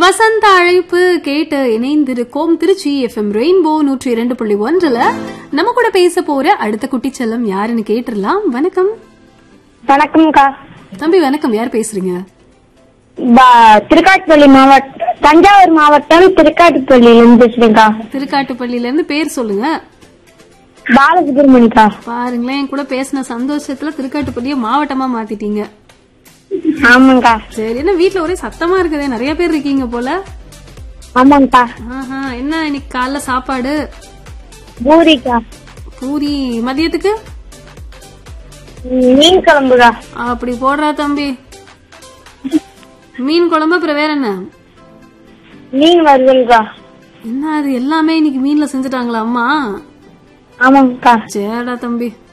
வசந்த அழைப்பு கேட்டு இணைந்திருக்கோம் திருச்சி எஃப்எம் ரெயின்போ நூற்றி இரண்டு புள்ளி ஒன்றுல நம்ம கூட பேச போற அடுத்த குட்டி செல்லம் யாருன்னு கேட்டுடலாம் வணக்கம் வணக்கம்க்கா தம்பி வணக்கம் யார் பேசுறீங்க ப- திருக்காட்டுப்பள்ளி மாவட்டம் தஞ்சாவூர் மாவட்டம் திருக்காட்டுப்பள்ளியிலிருந்து பேசுறேன்க்கா திருக்காட்டுப்பள்ளியில இருந்து பேர் சொல்லுங்க பாலசுப்ரமணிக்கா பாருங்களேன் என் கூட பேசின சந்தோஷத்துல திருக்காட்டுப்பள்ளிய மாவட்டமா மாத்திட்டீங்க ஆமாங்கக்கா சரி என்ன வீட்ல ஒரே சத்தமா இருக்குதே நிறைய பேர் இருக்கீங்க போல ஆமாங்கக்கா ஆஹா என்ன இன்னைக்கு காலைல சாப்பாடு பூரிக்கா பூரி மதியத்துக்கு ம், மீன் குழம்புக்கா அப்படி போடுறா தம்பி மீன் குழம்பு அப்புறம் வேற என்ன மீன் வறுவல்க்கா என்ன அது எல்லாமே இன்னைக்கு மீன்ல செஞ்சுட்டாங்களா அம்மா ஆமாங்கக்கா சேடா தம்பி